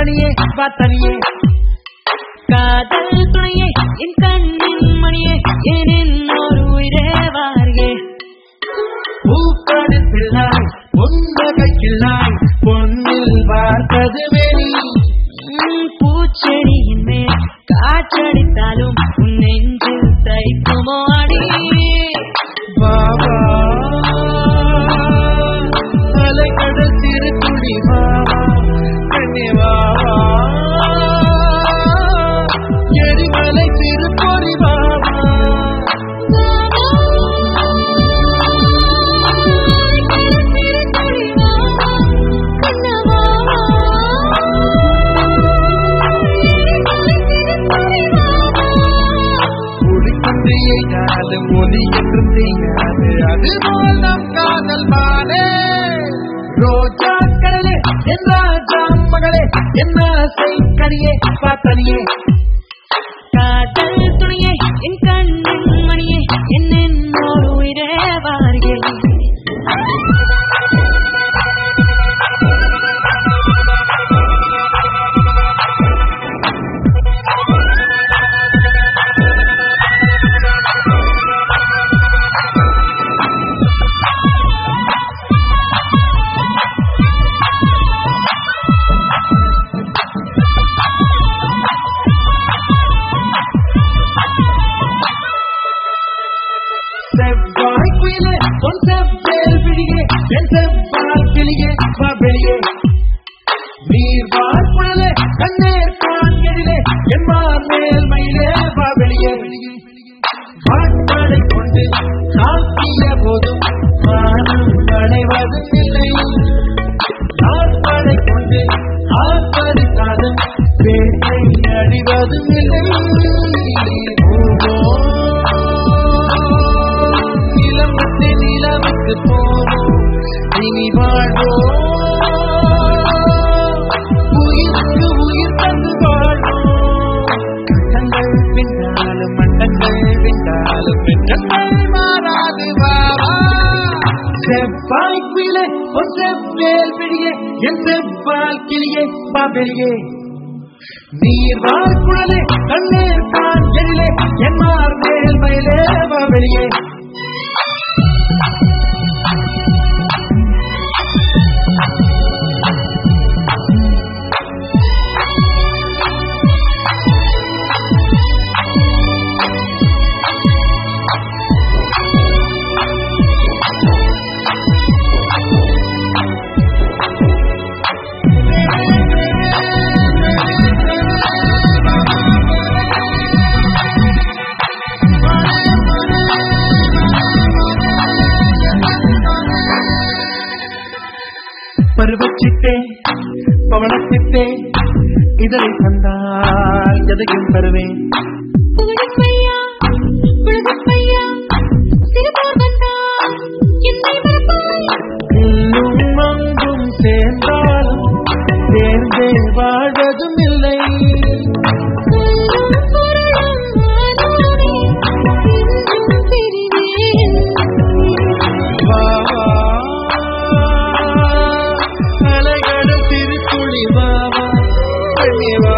கனியே பார்த்தனியே காதல் துணையே என் கண்ணின் மணியே என் இன்னொரு உயிரே வாரியே பூக்காடு பிள்ளாய் பொன்னகைக்கிள்ளாய் பொன்னில் பார்த்தது வெளி உம், பூச்செடியின் மேல் காற்றடித்தாலும் உன் நெஞ்சில் தைக்குமோ அடி பாபா அலைக்கடல் சிறு துளி பாபா கண்ணே பாபா எரிமலை சிறு பொறி பாபா ஒளிக்கொண்டு எய்தாலும் ஒலி என்றும் செய்யாது அதுபோல் நம் காதல் மானே ரோஜா கடலே என் ராஜா மகளே என்ன கனியே பார்த்தனியே காதல் துணையே என் கண்ணின் மணியே என் இன்னொரு உயிரே வாரியே செவ்வாய் குயிலே பொன் செவ்வேல் விழியே என் செவ்வாய் கிளியே வா வெளியே நீர் வார்ப்புழலே கண்ணேர் காண்களிலே என் மேல் மயிலே வா வெளியே வாட்பாடை கொண்டு சாத்திய போதும் வானம் அடைவதும் இல்லை நாட்பாடை கொண்டு ஆற்பது காதல் பேட்டை அடிவதும் இல்லை ஓஹோ நிலம் விட்டு நிலவுக்கு போவோம் இனி வாழ்வோம் உயிருக்கு உயிர் தந்து வாழ்வோம் கண்டங்கள் பின்னாலும் மண்டங்கள் பின்னாலும் பெற்றங்கள் மாறாது வாவா செவ்வாய் குயிலே ஒரு செவ்வேல் பிடியே என் செவ்வாய் கிளியே பாபெளியே நீர் வாழ்குழலே கண்ணீர் காஞ்சலிலே என் மார் மேல் மயிலே பாபெளியே பருவச்சிட்டே பவனச்சிட்டே இதனை தந்தால் எதையும் தருவேன் குழந்தையா குழந்தையா சிறுபோர் வந்தால் என்னை மறப்பாய் இன்னும் அங்கும் சேர்ந்தாலும் சேர்ந்தே வாழ்வதும் இல்லை சொல்லும் பொருளும் நானோனே என்றும் பிரிவேன் வா, வா. அலைகடல் திருத்துளி வா, வா. கண்ணே வா,